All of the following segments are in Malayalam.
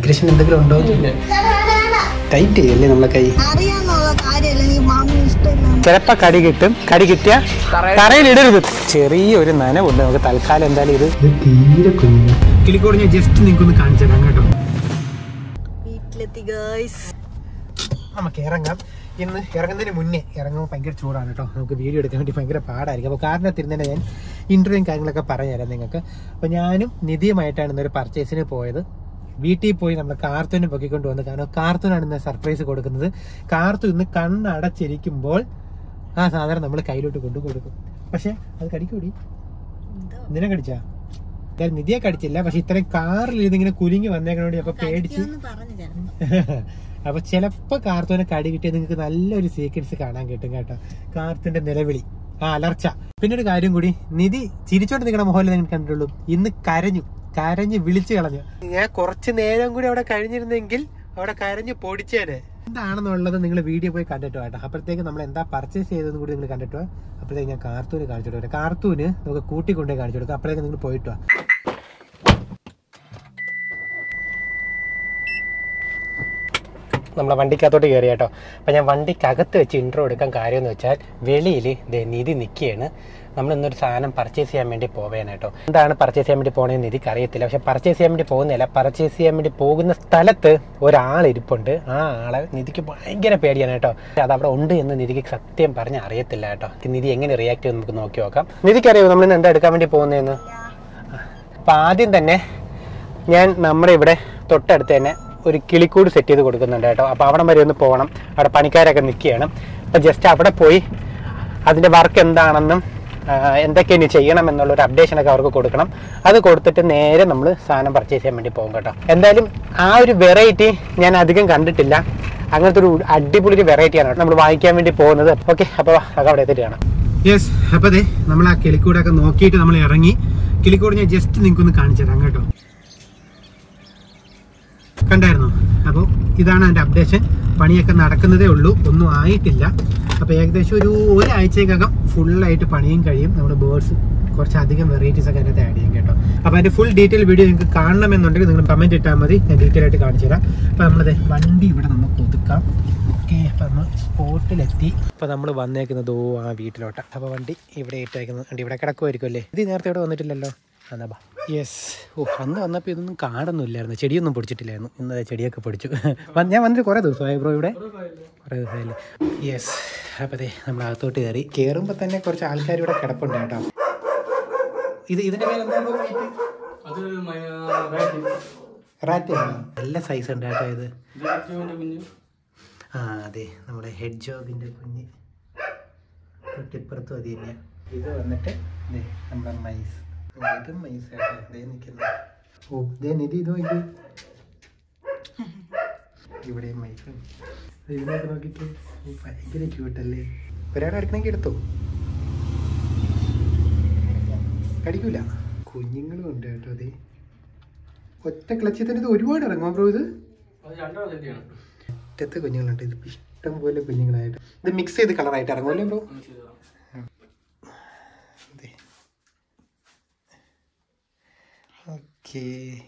മൈഗ്രേഷൻ എന്തെങ്കിലും ഉണ്ടോ ടൈറ്റ് ചെയ്യല്ലേ നമ്മളെ കൈ അറിയാന്നുള്ള കാര്യമല്ല നീ മാമി ഇഷ്ടമില്ല ചിലപ്പോ കടി കിട്ടും കടി കിട്ടിയ തറയിലിടരുത് ചെറിയൊരു നനവുണ്ട് നമുക്ക് തൽക്കാലം എന്തായാലും ഇത് തീരെ കുഞ്ഞു കിളിക്കോട് ഞാൻ ജസ്റ്റ് നിങ്ങൾക്ക് ഒന്ന് കാണിച്ചു തരാം കേട്ടോ വീട്ടിലെത്തി ഗൈസ് നമുക്ക് ഇറങ്ങാം ഇന്ന് ഇറങ്ങുന്നതിന് മുന്നേ ഇറങ്ങുമ്പോൾ ഭയങ്കര ചൂടാണ് കേട്ടോ നമുക്ക് വീഡിയോ എടുക്കാൻ വേണ്ടി ഭയങ്കര പാടായിരിക്കും അപ്പോൾ കാരണത്തിരുന്നതിന് ഞാൻ ഇൻ്റർവ്യൂയും കാര്യങ്ങളൊക്കെ പറഞ്ഞുതരാം നിങ്ങൾക്ക് അപ്പോൾ ഞാനും നിധിയുമായിട്ടാണ് ഇന്നൊരു പർച്ചേസിന് പോയത് വീട്ടിൽ പോയി നമ്മൾ കാർത്തൂനെ പൊക്കിക്കൊണ്ട് വന്നു കാരണം കാർത്തൂനാണ് ഇന്ന് സർപ്രൈസ് കൊടുക്കുന്നത് കാർത്തു ഇന്ന് കണ്ണടച്ചിരിക്കുമ്പോൾ ആ സാധനം നമ്മൾ കയ്യിലോട്ട് കൊണ്ടു കൊടുക്കും പക്ഷെ അത് കടിക്കൂടി നിന്നെ കടിച്ചാ ഞാൻ നിധിയെ കടിച്ചില്ല പക്ഷെ ഇത്രയും കാറിൽ ഇതിങ്ങനെ കുലുങ്ങി വന്നേക്കണോണ്ട് അപ്പൊ പേടിച്ച് പറഞ്ഞു തരണം അപ്പൊ ചിലപ്പോ കാർത്തൂനെ കടി കിട്ടിയ നിങ്ങൾക്ക് നല്ലൊരു സീക്വൻസ് കാണാൻ കിട്ടും കേട്ടോ കാർത്തൂന്റെ നിലവിളി ആ അലർച്ച പിന്നെ ഒരു കാര്യം കൂടി നിധി ചിരിച്ചോണ്ട് നിങ്ങളുടെ മുഖം നിങ്ങൾ കണ്ടിട്ടുള്ളൂ ഇന്ന് കരഞ്ഞു കരഞ്ഞ് വിളിച്ചു കളഞ്ഞു ഞാൻ കുറച്ച് നേരം കൂടി അവിടെ കഴിഞ്ഞിരുന്നെങ്കിൽ അവിടെ കരഞ്ഞ് പൊടിച്ചേനെ എന്താണെന്നുള്ളത് നിങ്ങൾ വീഡിയോ പോയി കണ്ടിട്ട് കേട്ടോ അപ്പോഴത്തേക്ക് നമ്മൾ എന്താ പർച്ചേസ് ചെയ്തതെന്ന് കൂടി നിങ്ങൾ കണ്ടിട്ട് വാ. അപ്പോഴത്തേക്ക് ഞാൻ കാർത്തൂന് കാണിച്ചു കൊടുക്കാം കാർത്തൂന് നമുക്ക് കൂട്ടിക്കൊണ്ടേ കാണിച്ചു കൊടുക്കാം അപ്പോഴേക്ക് നിങ്ങൾ പോയിട്ട് വാ നമ്മളെ വണ്ടിക്കകത്തോട്ട് കയറി കേട്ടോ അപ്പം ഞാൻ വണ്ടിക്കകത്ത് വെച്ച് ഇൻട്രോ എടുക്കാൻ കാര്യം എന്ന് വെച്ചാൽ വെളിയിൽ ദേ നിധി നിൽക്കുകയാണ് നമ്മൾ ഇന്നൊരു സാധനം പർച്ചേസ് ചെയ്യാൻ വേണ്ടി പോവേന കേട്ടോ എന്താണ് പർച്ചേസ് ചെയ്യാൻ വേണ്ടി പോകണമെന്ന് നിധിക്ക് അറിയത്തില്ല പക്ഷെ പർച്ചേസ് ചെയ്യാൻ വേണ്ടി പോകുന്നില്ല പർച്ചേസ് ചെയ്യാൻ വേണ്ടി പോകുന്ന സ്ഥലത്ത് ഒരാൾ ഇരിപ്പുണ്ട് ആ ആളെ നിധിക്ക് ഭയങ്കര പേടിയാണ് കേട്ടോ അത് അവിടെ ഉണ്ട് എന്ന് നിധിക്ക് സത്യം പറഞ്ഞ് അറിയത്തില്ല കേട്ടോ നിധി എങ്ങനെ റിയാക്ട് ചെയ്യും നമുക്ക് നോക്കി നോക്കാം നിധിക്കറിയോ നമ്മൾ ഇന്ന് എന്താ എടുക്കാൻ വേണ്ടി പോകുന്നതെന്ന് അപ്പം ആദ്യം തന്നെ ഞാൻ നമ്മുടെ ഇവിടെ തൊട്ടടുത്ത് തന്നെ ഒരു കിളിക്കൂട് സെറ്റ് ചെയ്ത് കൊടുക്കുന്നുണ്ട് കേട്ടോ അപ്പോൾ അവിടെ വരെ ഒന്ന് പോകണം അവിടെ പണിക്കാരൊക്കെ നിൽക്കുകയാണ് അപ്പോൾ ജസ്റ്റ് അവിടെ പോയി അതിൻ്റെ വർക്ക് എന്താണെന്നും ആ, എന്തൊക്കെ ഇനി ചെയ്യണം എന്നുള്ള ഒരു അപ്ഡേഷനൊക്കെ അവർക്ക് കൊടുക്കണം അത് കൊടുത്തിട്ട് നേരെ നമ്മൾ സാധനം പർച്ചേസ് ചെയ്യാൻ വേണ്ടി പോകും കേട്ടോ എന്തായാലും ആ ഒരു വെറൈറ്റി ഞാൻ അധികം കണ്ടിട്ടില്ല അങ്ങനത്തെ ഒരു അടിപൊളി ഒരു വെറൈറ്റിയാണ് നമ്മൾ വാങ്ങിക്കാൻ വേണ്ടി പോകുന്നത് ഓക്കെ അപ്പോൾ അത് അവിടെ എത്തിയിട്ട് കാണാം യെസ് അപ്പോൾ അതെ നമ്മൾ ആ കിളിക്കൂടൊക്കെ നോക്കിയിട്ട് നമ്മൾ ഇറങ്ങി കിളിക്കൂട് ഞാൻ ജസ്റ്റ് നിങ്ങൾക്കൊന്ന് കാണിച്ചു തരാം കേട്ടോ കണ്ടായിരുന്നോ അപ്പോൾ ഇതാണ് അതിൻ്റെ അപ്ഡേഷൻ പണിയൊക്കെ നടക്കുന്നതേ ഉള്ളൂ ഒന്നും ആയിട്ടില്ല അപ്പോൾ ഏകദേശം ഒരു ഒരാഴ്ചക്കകം ഫുള്ളായിട്ട് പണിയും കഴിയും നമ്മുടെ ബേർഡ്സ് കുറച്ചധികം വെറൈറ്റീസ് ഒക്കെ അതിനകത്ത് ആഡ് ചെയ്യും കേട്ടോ അപ്പോൾ അതിൻ്റെ ഫുൾ ഡീറ്റെയിൽ വീഡിയോ നിങ്ങൾക്ക് കാണണമെന്നുണ്ടെങ്കിൽ നിങ്ങൾ കമൻറ്റ് ഇട്ടാൽ മതി ഞാൻ ഡീറ്റെയിൽ ആയിട്ട് കാണിച്ചു തരാം അപ്പോൾ നമ്മളത് വണ്ടി ഇവിടെ നമുക്ക് ഒതുക്കാം ഓക്കെ അപ്പോൾ നമ്മൾ സ്പോട്ടിലെത്തി അപ്പോൾ നമ്മൾ വന്നേക്കുന്നത് ഓ ആ വീട്ടിലോട്ട് അപ്പോൾ വണ്ടി ഇവിടെ ഇട്ടേക്കുന്നത് വണ്ടി ഇവിടെ കിടക്കുമായിരിക്കും അല്ലേ ഇത് നേരത്തെ ഇവിടെ വന്നിട്ടില്ലല്ലോ എന്നാ ബാ യെസ് ഓ അന്ന് വന്നപ്പോൾ ഇതൊന്നും കാടൊന്നും ഇല്ലായിരുന്നു ചെടിയൊന്നും പൊടിച്ചിട്ടില്ലായിരുന്നു ഇന്ന് ദേ ചെടിയൊക്കെ പൊടിച്ചു വന്ന് ഞാൻ വന്നിട്ട് കുറേ ദിവസമായി ബ്രോ ഇവിടെ കുറേ ദിവസമായില്ലേ യെസ് അപ്പോൾ അതെ നമ്മൾ അകത്തോട്ട് കയറി കയറുമ്പോൾ തന്നെ കുറച്ച് ആൾക്കാർ ഇവിടെ കിടപ്പുണ്ട് കേട്ടോ ഇത് ഇതിൻ്റെ പേര് എന്താ അത് റാറ്റ് റാറ്റ് നല്ല സൈസ് ഉണ്ട് കേട്ടോ ഇത് റാറ്റുവിന്റെ കുഞ്ഞ് ആ അതെ നമ്മുടെ ഹെഡ് ജോഗിൻ്റെ കുഞ്ഞ് തൊട്ടിപ്പുറത്തും അത് തന്നെയാണ് ഇത് വന്നിട്ട് ദേ നമ്മുടെ മൈസ് ഇത് മൈസ് ആട്ടോ ദേ നിൽക്കുന്നത് ഓ ദേ നിധി ഇത് നോക്കി ഇവിടെ മൈസ് ഇതിനൊക്കെ നോക്കിയിട്ട് ഓ, ഭയങ്കര ക്യൂട്ടല്ലേ ഒരാളെ എടുക്കണമെങ്കിൽ എടുത്തോ കടിക്കൂല കുഞ്ഞുങ്ങളും ഉണ്ട് കേട്ടോ അതെ ഒറ്റ ക്ലച്ചിൽ തന്നെ ഇത് ഒരുപാട് ഇറങ്ങുമോ ബ്രോ ഇത് അത് രണ്ടാമത് തന്നെയാണ് ഒറ്റത്തെ കുഞ്ഞുങ്ങളുണ്ട് ഇത് ഇഷ്ടം പോലെ കുഞ്ഞുങ്ങളായിട്ട് ഇത് മിക്സ് ചെയ്ത് കളറായിട്ട് ഇറങ്ങുമല്ലോ ബ്രോ ഓക്കേ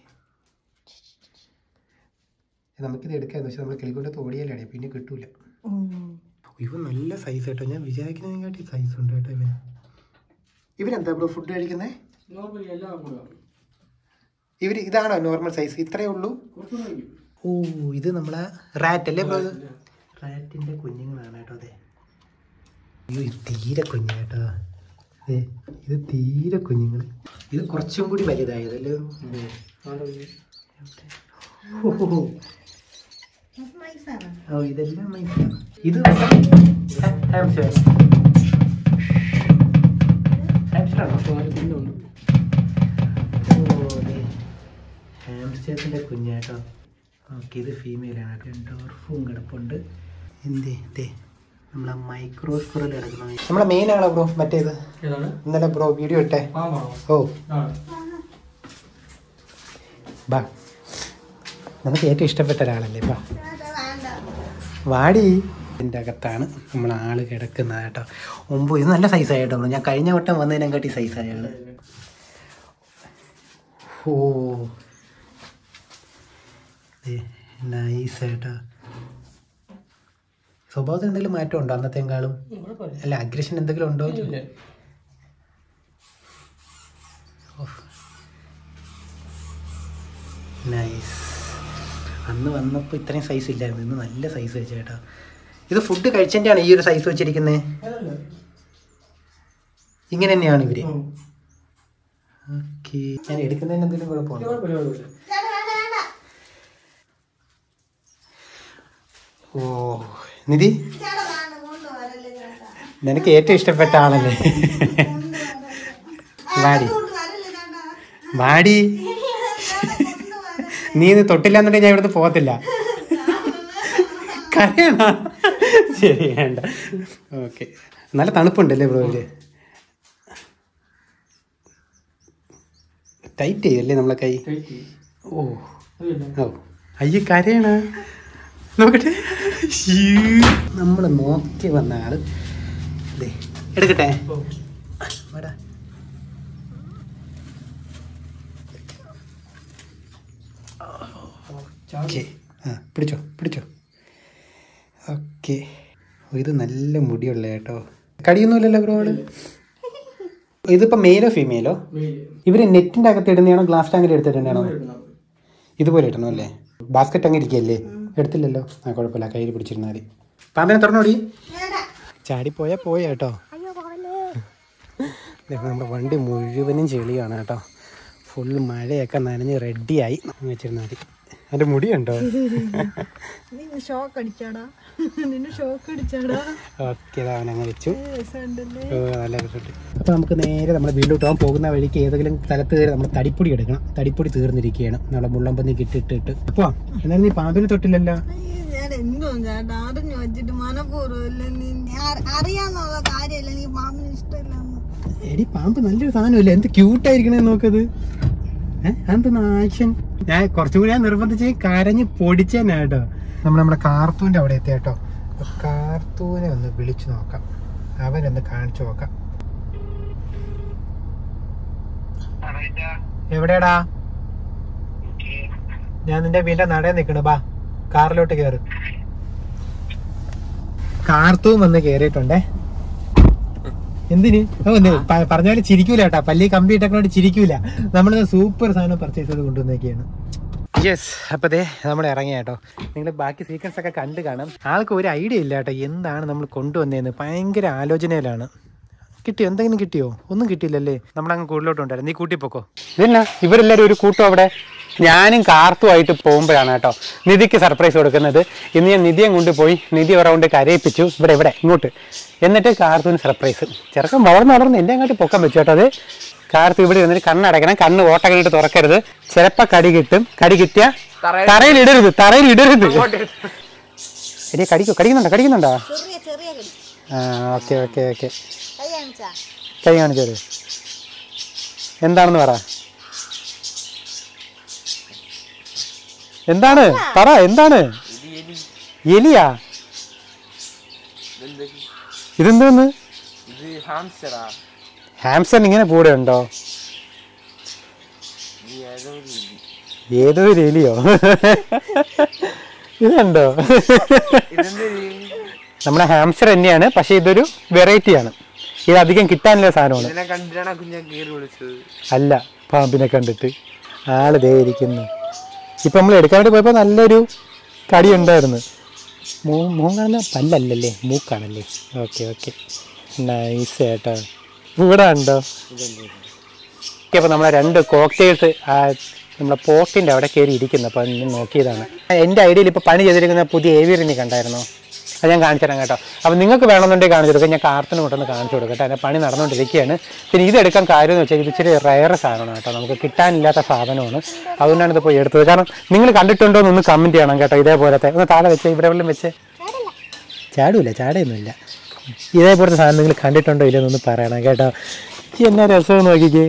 നമുക്കിത് എടുക്കാന്ന് വെച്ചാൽ നമ്മൾ കിളിക്കൊണ്ട് തോടിയാലേ പിന്നെ കിട്ടൂല ഇവ നല്ല സൈസ് കേട്ടോ ഞാൻ വിചാരിക്കുന്നതിനെക്കാട്ടി സൈസ് ഉണ്ട് കേട്ടോ ഇവൻ ഇവരെന്താ ബ്രോ ഫുഡ് കഴിക്കുന്നത് നോർമലി എല്ലാം കൊടുക്കാം ഇവർ ഇതാണോ നോർമൽ സൈസ് ഇത്രയേ ഉള്ളൂ കുറച്ചുകൂടെ കഴിക്കും ഓ ഇത് നമ്മളെ റാറ്റ് അല്ലേ ബ്രോ റാറ്റിന്റെ കുഞ്ഞുങ്ങളാണ് കേട്ടോ അതെ അയ്യോ ഇത് തീരെ കുഞ്ഞു കേട്ടോ ഏ ഇത് തീരെ കുഞ്ഞുങ്ങൾ ഇത് കുറച്ചും കൂടി വലുതായതല്ലേ ഇത്. ഓ, ഓ, ഓ. ഓ ഇതെല്ലാം മൈസാണ് ഇത് ഹാംസ്റ്റർ ഹാംസ്റ്ററാണോ കുഞ്ഞുണ്ട് ഹാംസ്റ്റേഴ്സിന്റെ കുഞ്ഞാട്ടോ ഓക്കെ ഇത് ഫീമെയിലാണ് ഡോർഫും കിടപ്പുണ്ട് എന്തേ ദേ നമ്മളെ മൈക്രോ സ്ക്വറൽ കിടക്കണം നമ്മളെ മെയിൻ ആണോ ബ്രോ മറ്റേത് ഏതാണ് ഇന്നലെ ബ്രോ വീഡിയോ ഇട്ടേ പാമ്പാണോ ഓ ആ ബാ നമുക്ക് ഏറ്റവും ഇഷ്ടപ്പെട്ട ഒരാളല്ലേ ബാ വാടി ഇതിൻ്റെ അകത്താണ് നമ്മൾ ആള് കിടക്കുന്നത് കേട്ടോ മുമ്പ് ഇത് നല്ല സൈസായി കേട്ടോ ഞാൻ കഴിഞ്ഞ വട്ടം വന്നതിനെക്കാട്ടി സൈസായ ആള് ഓ നൈസ് ഏട്ടാ സ്വഭാവത്തിൽ എന്തെങ്കിലും മാറ്റം ഉണ്ടോ അന്നത്തെക്കാളും കുഴപ്പമില്ല അല്ല അഗ്രഷൻ എന്തെങ്കിലും ഉണ്ടോ ഇല്ല നൈസ് അന്ന് വന്നപ്പോൾ ഇത്രയും സൈസ് ഇല്ലായിരുന്നു ഇന്ന് നല്ല സൈസ് വെച്ച ചേട്ടാ ഇത് ഫുഡ് കഴിച്ചതിൻ്റെയാണ് ഈ ഒരു സൈസ് വെച്ചിരിക്കുന്നത് അതല്ല ഇങ്ങനെ തന്നെയാണ് ഇവര് ഉം. ഓക്കെ ഞാൻ എടുക്കുന്നതിന് എന്തെങ്കിലും കുഴപ്പമുണ്ടോ കുഴപ്പമില്ല കുഴപ്പമില്ല ഓ നിധി നിനക്ക് ഏറ്റവും ഇഷ്ടപ്പെട്ട ആളല്ലേ വാടി വാടി നീ ഇത് തൊട്ടില്ലാന്നുണ്ടെങ്കിൽ ഞാൻ ഇവിടുന്ന് പോകത്തില്ല കരയണ ശരി വേണ്ട ഓക്കെ നല്ല തണുപ്പുണ്ടല്ലേ ബ്രോയില് ടൈറ്റ് ചെയ്യല്ലേ നമ്മളെ കൈ കഴിക്ക്. ഓ അതില്ല. ഓ അയ്യ കരയണ നോക്കട്ടെ നമ്മൾ നോക്കി വന്ന ആള് ദേ, എടുക്കട്ടെ ഓ. വാടാ. ഓക്കെ ആ പിടിച്ചോ പിടിച്ചോ ഓക്കെ ഇത് നല്ല മുടിയുള്ള കേട്ടോ കടിയൊന്നുമില്ലല്ലോ ബ്രോ ആള് ഇതിപ്പോ മെയിലോ ഫീമെയിലോ വെയില്. ഇവര് നെറ്റിന്റെ അകത്ത് ഇടുന്നതാണോ ഗ്ലാസ് ടാങ്കിൽ എടുത്തിട്ടുണ്ടാണോ ഇടണം. ഇതുപോലെ ഇടണം അല്ലേ ബാസ്ക്കറ്റ് അങ്ങ് ഇരിക്കല്ലേ എടുത്തില്ലല്ലോ ആ കുഴപ്പമില്ല കയ്യിൽ പിടിച്ചിരുന്നാൽ മതി പാമ്പിനെ തുറന്നോടി ചാടിപ്പോയാ പോയ കേട്ടോ ദേ, നമ്മുടെ വണ്ടി മുഴുവനും ചെളിയാണ് കേട്ടോ ഫുൾ മഴയൊക്കെ നനഞ്ഞ് റെഡിയായി വെച്ചിരുന്നാൽ മതി അതിൻ്റെ മുടിയുണ്ടോ നിന്നെ ഷോക്ക് അടിച്ചാടാ നിന്നെ ഷോക്ക് അടിച്ചാടാ ഓക്കെ അവൻ അങ്ങ് വെച്ചു രസമുണ്ടല്ലേ ഓ, നല്ല റിസൾട്ട് അപ്പോൾ നമുക്ക് നേരെ നമ്മുടെ വീട്ടിലോട്ട് പോകാൻ പോകുന്ന വഴിക്ക് ഏതെങ്കിലും സ്ഥലത്ത് കയറി നമ്മൾ തടിപ്പൊടി എടുക്കണം തടിപ്പൊടി തീർന്നിരിക്കുകയാണ് നമ്മുടെ മുള്ളമ്പന്നി കിട്ടിട്ടിട്ട് അപ്പോൾ എന്നാലും നീ പാമ്പിനെ തൊട്ടില്ലല്ലോ അയ്യോ, ഞാൻ എന്തോ ചേട്ടാ അറിഞ്ഞു വെച്ചിട്ട് മനഃപൂർവ്വമല്ല നീ അ- അറിയാന്നുള്ള കാര്യമല്ല നീ മാമിന് ഇഷ്ടമില്ലെന്ന് എടി പാമ്പ് നല്ലൊരു സാധനമല്ലേ എന്ത് ക്യൂട്ടായിരിക്കണേ നോക്കത് ഏഹ് അതെന്താ ആക്ഷൻ ഞാൻ കുറച്ചും കൂടി ഞാൻ നിർബന്ധിച്ച് കരഞ്ഞ് പൊടിച്ചേനെ കേട്ടോ നമ്മൾ നമ്മുടെ കാർത്തൂന്റെ അവിടെ എത്തിയ കേട്ടോ അപ്പൊ കാർത്തൂനെ ഒന്ന് വിളിച്ചു നോക്കാം അവനൊന്ന് കാണിച്ചു നോക്കാം എവിടെയാടാ ഞാൻ നിന്റെ വീടിന്റെ നടയിൽ നിൽക്കണ ബാ കാറിലോട്ട് കയറ് കാർത്തൂൻ വന്ന് കയറിയിട്ടുണ്ടേ എന്തിന് ഓ പറഞ്ഞാലും ചിരിക്കൂല കേട്ടാ പല്ലി കമ്പി ഇട്ടൊക്കെ ചിരിക്കൂല നമ്മളിത് സൂപ്പർ സാധനം പർച്ചേസ് ചെയ്ത് കൊണ്ടുവന്നേക്കാണ് യെസ് അപ്പൊ ദേ നമ്മൾ ഇറങ്ങിയ കേട്ടോ നിങ്ങൾ ബാക്കി സീക്വൻസ് ഒക്കെ കണ്ടു കാണാം ആൾക്ക് ഒരു ഐഡിയ ഇല്ല കേട്ടോ എന്താണ് നമ്മൾ കൊണ്ടുവന്നതെന്ന് ഭയങ്കര ആലോചനയിലാണ് കിട്ടിയോ എന്തെങ്കിലും കിട്ടിയോ ഒന്നും കിട്ടിയില്ലല്ലേ നമ്മളങ്ങ് കൂടുതലോട്ട് ഉണ്ടായിരുന്നു നീ കൂട്ടിപ്പോക്കോ ഇതന്നെ ഇവരെല്ലാവരും ഒരു കൂട്ടം അവിടെ ഞാനും കാർത്തുമായിട്ട് പോകുമ്പോഴാണ് കേട്ടോ നിധിക്ക് സർപ്രൈസ് കൊടുക്കുന്നത് ഇന്ന് ഞാൻ നിധിയെ കൊണ്ടുപോയി നിധി ഒരു റൗണ്ട് കരയിപ്പിച്ചു ഇവിടെ ഇവിടെ ഇങ്ങോട്ട് എന്നിട്ട് കാർത്തുവിന് സർപ്രൈസ് ചെറുക്കൻ വളർന്ന് വളർന്ന് എൻ്റെ അങ്ങോട്ട് പൊക്കം വെച്ചു കേട്ടോ അത് കാർത്ത് ഇവിടെ ഇരുന്നിട്ട് കണ്ണടയ്ക്കണം കണ്ണ് ഓട്ട കഴിഞ്ഞിട്ട് തുറക്കരുത് ചിലപ്പോൾ കടി കിട്ടും കടി കിട്ടിയ തറയിൽ ഇടരുത് തറയിൽ ഇടരുത് എടിയെ കടിക്കോ കടിക്കുന്നുണ്ടോ കടിക്കുന്നുണ്ടോ ചെറിയ ചെറിയ കടി ആ ഓക്കെ ഓക്കെ ഓക്കെ കൈ കാണിച്ചാ കൈ കാണിച്ചോര് എന്താണെന്ന് പറ എന്താണ് പറ എന്താണ് എലിയാ ഇതെന്തോന്ന് ഇത് ഹാംസ്റ്ററാ ഹാംസ്റ്റർ ഇങ്ങനെ കൂടെ ഉണ്ടോ ഈ ഏതോ ഒരു ഇത്. ഏതോ ഒരു എലിയോ ഇതുണ്ടോ ഇതെന്ത് നമ്മുടെ ഹാംസ്റ്റർ തന്നെയാണ് പക്ഷെ ഇതൊരു വെറൈറ്റിയാണ് ഇത് അധികം കിട്ടാനുള്ള സാധനമാണ് ഇതിനെ കണ്ടിട്ടാണ് കുഞ്ഞാൻ കീറി വിളിച്ചത് അല്ല പാമ്പിനെ കണ്ടിട്ട് ആള് ദേ ഇരിക്കുന്നു ഇപ്പം നമ്മൾ എടുക്കാൻ വേണ്ടി പോയപ്പോൾ നല്ലൊരു കടി ഉണ്ടായിരുന്നു മൂ മുഖം കാണുന്ന പല്ലല്ലല്ലേ മൂക്കാണല്ലേ ഓക്കെ ഓക്കെ നൈസ് ചേട്ടാ ഇവിടെ ഉണ്ടോ ഓക്കെ അപ്പോൾ നമ്മളെ രണ്ട് കോക്ടെയിൽസ് നമ്മളെ പോർട്ടിൻ്റെ അവിടെ കയറി ഇരിക്കുന്നു അപ്പോൾ ഞാൻ നോക്കിയതാണ് എൻ്റെ ഐഡിയയിൽ ഇപ്പോൾ പണി ചെയ്തിരിക്കുന്ന പുതിയ ഏവിയറിനെ കണ്ടായിരുന്നോ അത് ഞാൻ കാണിച്ചു തരാം കേട്ടോ അപ്പോൾ നിങ്ങൾക്ക് വേണമെന്നുണ്ടെങ്കിൽ കാണിച്ചു കൊടുക്കാം ഞാൻ കാർത്തിന് കൊണ്ടൊന്ന് കാണിച്ചു കൊടുക്കട്ടെ അതിൻ്റെ പണി നടന്നുകൊണ്ടിരിക്കുകയാണ് പിന്നെ ഇതെടുക്കാൻ കാര്യം എന്ന് വെച്ചാൽ ഇത് ഇച്ചിരി റയർ സാധനമാണ് കേട്ടോ നമുക്ക് കിട്ടാനില്ലാത്ത സാധനമാണ് അതുകൊണ്ടാണ് ഇത് പോയി എടുത്തത് കാരണം നിങ്ങൾ കണ്ടിട്ടുണ്ടോ എന്നൊന്ന് കമൻറ്റ് ചെയ്യണം കേട്ടോ ഇതേപോലത്തെ ഒന്ന് താഴെ വെച്ച് ഇവിടെ എവിടെയും വെച്ച് ചാടൂല ചാടയൊന്നുമില്ല ഇതേപോലത്തെ സാധനം നിങ്ങൾ കണ്ടിട്ടുണ്ടോ ഇല്ലെന്നൊന്ന് പറയണം കേട്ടോ ഈ എന്നാ രസം നോക്കിക്കേ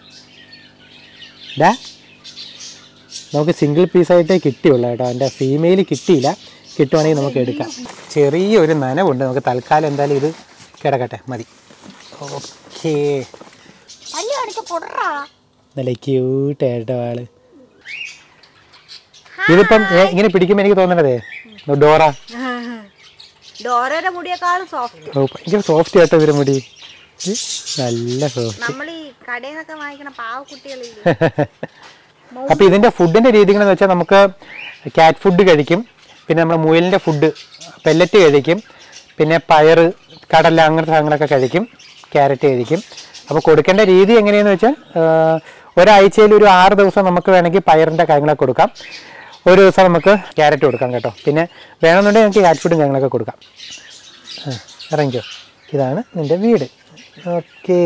ഡാ നമുക്ക് സിംഗിൾ പീസായിട്ടേ കിട്ടിയുള്ളൂ കേട്ടോ എൻ്റെ ഫീമെയിൽ കിട്ടിയില്ല കിട്ടുവാണെങ്കിൽ നമുക്ക് എടുക്കാം ചെറിയൊരു നനവുണ്ട് നമുക്ക് തൽക്കാലം എന്തായാലും ഇത് കിടക്കട്ടെ മതി ഓക്കേ പല്ലി കാണിച്ച പൊടറാ നല്ല ക്യൂട്ടായിട്ടോ ആള് ഇതിപ്പം ഏ, ഇങ്ങനെ പിടിക്കുമ്പോൾ എനിക്ക് തോന്നണതേ ഡോറ ഡോറയുടെ മുടിയേക്കാളും സോഫ്റ്റ് ഓ ഭയങ്കര സോഫ്റ്റ് ആയിട്ടോ ഇവര് മുടി ഇത് നല്ല സോഫ്റ്റ് നമ്മൾ ഈ കടയിൽ നിന്നൊക്കെ വാങ്ങിക്കണ പാവക്കുട്ടികളില്ലേ അപ്പൊ ഇതിന്റെ ഫുഡിന്റെ രീതികളെന്ന് വെച്ചാൽ നമുക്ക് കാറ്റ് ഫുഡ് കഴിക്കും പിന്നെ നമ്മുടെ മുയലിന്റെ ഫുഡ് പെല്ലറ്റ് കഴിക്കും പിന്നെ പയറ് കടല അങ്ങനത്തെ സാധനങ്ങളൊക്കെ കഴിക്കും ക്യാരറ്റ് കഴിക്കും അപ്പോൾ കൊടുക്കേണ്ട രീതി എങ്ങനെയാന്ന് വെച്ചാൽ ആഹ്, ഒരാഴ്ചയിൽ ഒരു ആറ് ദിവസം നമുക്ക് വേണമെങ്കിൽ പയറിന്റെ കാര്യങ്ങളൊക്കെ കൊടുക്കാം ഒരു ദിവസം നമുക്ക് ക്യാരറ്റ് കൊടുക്കാം കേട്ടോ പിന്നെ വേണമെന്നുണ്ടെങ്കിൽ നമുക്ക് കാറ്റ് ഫുഡും കാര്യങ്ങളൊക്കെ കൊടുക്കാം ആ, ഇറങ്ങിക്കോ ഇതാണ് നിന്റെ വീട് ഓക്കേ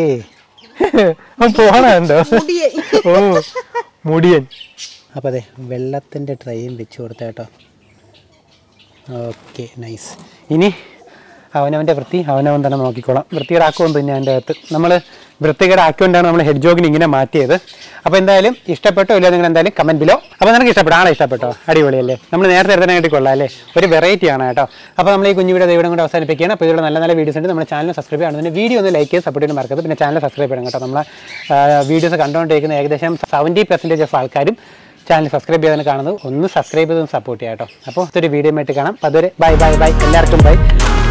പോണോ ഓ മുടിയൻ അപ്പോൾ അതെ വെള്ളത്തിൻ്റെ ട്രെയിൻ വെച്ച് കൊടുത്ത കേട്ടോ ഓക്കെ നൈസ് ഇനി അവനവൻ്റെ വൃത്തി അവനവൻ തന്നെ നോക്കിക്കോളാം വൃത്തികേടാക്കുമെന്ന് തന്നെ അതിൻ്റെ അകത്ത് നമ്മൾ വൃത്തികേടാക്കിക്കൊണ്ടാണ് നമ്മൾ ഹെഡ് ജോഗിന് ഇങ്ങനെ മാറ്റിയത് അപ്പോൾ എന്തായാലും ഇഷ്ടപ്പെട്ടോ ഇല്ല നിങ്ങൾ എന്തായാലും കമൻറ്റ് ബിലോ അപ്പോൾ നിനക്ക് ഇഷ്ടപ്പെട്ടോ ആളെ ഇഷ്ടപ്പെട്ടോ അടിപൊളിയല്ലേ നമ്മൾ നേരത്തെ എടുത്തനായിട്ട് കൊള്ളാം അല്ലേ ഒരു വെറൈറ്റി ആണ് കേട്ടോ അപ്പോൾ നമ്മൾ ഈ കുഞ്ഞു വീഡിയോ ഇവിടെ കൊണ്ട് അവസാനിപ്പിക്കുകയാണ് അപ്പോൾ ഇതിലുള്ള നല്ല നല്ല വീഡിയോസ് ഉണ്ട് നമ്മുടെ ചാനൽ സബ്സ്ക്രൈബ് ചെയ്യണം പിന്നെ വീഡിയോ ഒന്ന് ലൈക്ക് ചെയ്ത് സപ്പോർട്ട് ചെയ്യാൻ മറക്കരുത് പിന്നെ ചാനൽ സബ്സ്ക്രൈബ് ചെയ്യണം കേട്ടോ നമ്മളെ വീഡിയോസ് കണ്ടുകൊണ്ടിരിക്കുന്ന ഏകദേശം സെവൻറ്റി പെർസെൻറ്റേജ് ഓഫ് ആൾക്കാരും ചാനൽ സബ്സ്ക്രൈബ് ചെയ്താണ് കാണുന്നത് ഒന്ന് സബ്സ്ക്രൈബ് ചെയ്ത് സപ്പോർട്ട് ചെയ്യാം കേട്ടോ അപ്പോൾ ഒരു വീഡിയോ ആയിട്ട് കാണാം അപ്പോൾ അതുവരെ ബൈ ബൈ ബൈ എല്ലാവർക്കും ബൈ